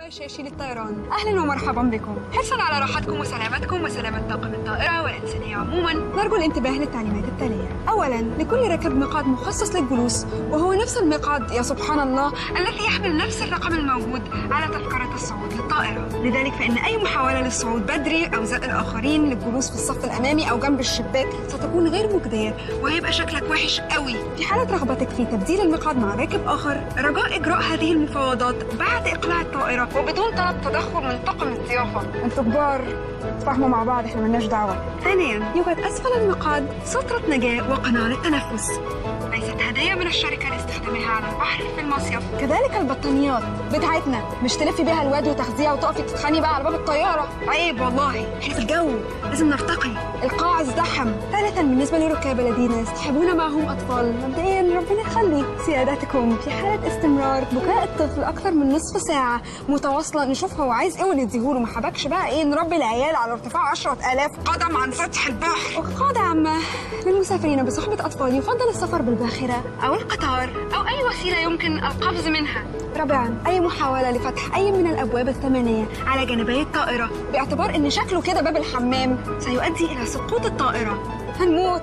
الشاشي للطيران أهلا ومرحبا بكم حرصا على راحتكم وسلامتكم وسلامة طاقم الطائرة والإنسانية عموما نرجو الانتباه للتعليمات التالية أولا لكل راكب مقعد مخصص للجلوس وهو نفس المقعد يا سبحان الله الذي يحمل نفس الرقم الموجود على تذكرة الصعود للطائرة لذلك فإن أي محاولة للصعود بدري أو زق الآخرين للجلوس في الصف الأمامي أو جنب الشباك ستكون غير مجدية وهيبقى شكلك وحش قوي في حالة رغبتك في تبديل المقعد مع راكب آخر رجاء إجراء هذه المفاوضات بعد إقلاع الطائرة وبدون طلب تدخل من طاقم الضيافة انتوا كبار تفاهموا مع بعض احنا ملناش دعوة ثانيا يوجد أسفل المقعد سترة نجاة وقناة للتنفس ليست هدية من الشركة لاستخدامها على البحر في المصيف كذلك البطانيات بتاعتنا مش تلفي بيها الواد وتاخديها وتقفي تتخاني بقى على باب الطيارة عيب والله احنا في الجو لازم نرتقي القاع ازدحم ثالثا بالنسبة للركاب الذين يصطحبون معهم أطفال مبدئيا ربنا يخلي سيادتكم في حالة استمرار بكاء الطفل أكثر من نصف ساعة متواصلة نشوف هو عايز إيه ونديهوله ما حبكش بقى إيه نربي العيال على ارتفاع 10000 قدم عن سطح البحر وقاعدة عامة للمسافرين بصحبة أطفال يفضل السفر بالباخرة أو القطار أو أي وسيلة يمكن القفز منها رابعا أي محاولة لفتح أي من الأبواب الثمانية على جانبي الطائرة باعتبار إن شكله كده باب الحمام سيؤدي إلى سقوط الطائرة هنموت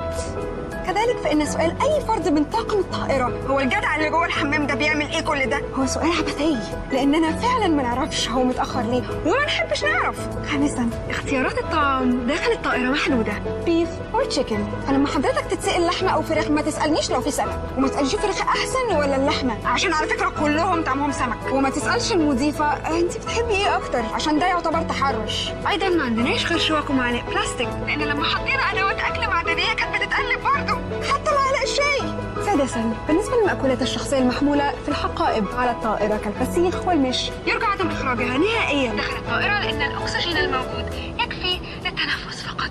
كذلك فإن سؤال أي فرد من طاقم الطائرة هو الجدع اللي جوه الحمام ده بيعمل إيه كل ده؟ هو سؤال عبثي لأننا فعلا ما نعرفش هو متأخر ليه وما نحبش نعرف. خامسا اختيارات الطعام داخل الطائرة محدودة بيف أو تشيكن فلما حضرتك تتسأل لحمة أو فراخ ما تسألنيش لو في سمك وما تسألش فراخ أحسن ولا اللحمة عشان على فكرة كلهم طعمهم سمك وما تسألش المضيفة آه، أنت بتحبي إيه أكتر عشان ده يعتبر تحرش. أيضا ما عندناش غير شوك ومعالق بلاستيك لأن لما حطينا أدوات أكل معدنية كانت بتتقلب برضه حتى معلق الشاي سادسا بالنسبة للمأكولات الشخصية المحمولة في الحقائب على الطائرة كالفسيخ والمش يرجى عدم إخراجها نهائيا داخل الطائرة لأن الأكسجين الموجود يكفي للتنفس فقط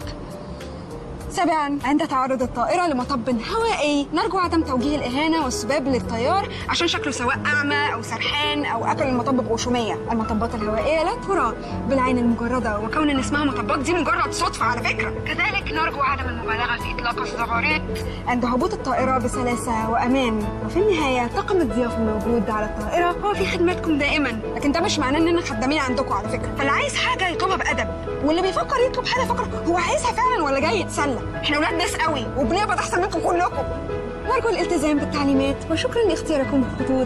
سابعا عند تعرض الطائرة لمطب هوائي نرجو عدم توجيه الإهانة والسباب للطيار عشان شكله سواء أعمى أو سرحان أو أكل المطب بغشومية المطبات الهوائية لا ترى بالعين المجردة وكون إن اسمها مطبات دي مجرد صدفة على فكرة كذلك نرجو عدم المبالغة في إطلاق الزغاريت عند هبوط الطائرة بسلاسة وأمان وفي النهاية طاقم الضيافة الموجود على الطائرة هو في خدمتكم دائما لكن ده مش معناه إننا خدامين عندكم على فكرة فاللي عايز حاجة يطلبها بأدب واللي بيفكر يطلب حاجة فكر هو عايزها فعلا ولا جاي يتسلى احنا ولاد ناس قوي وبنقبض احسن منكم كلكم نرجو الالتزام بالتعليمات وشكرا لاختياركم الخطوط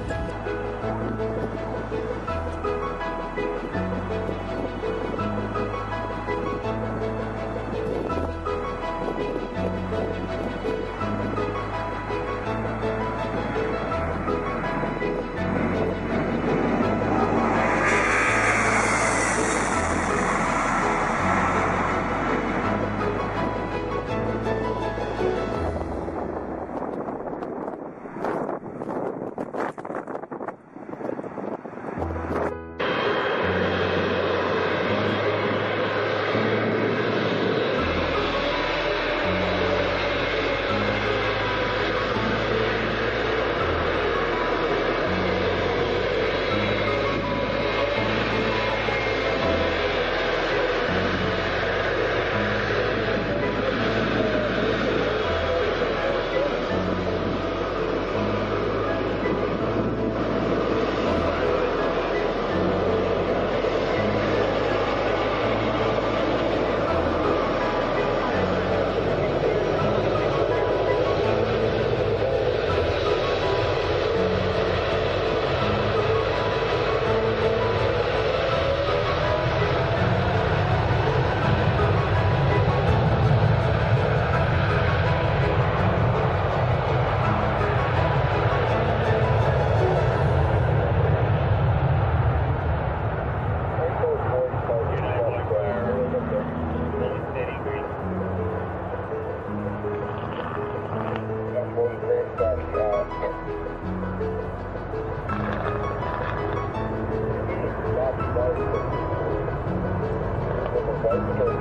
Thank you.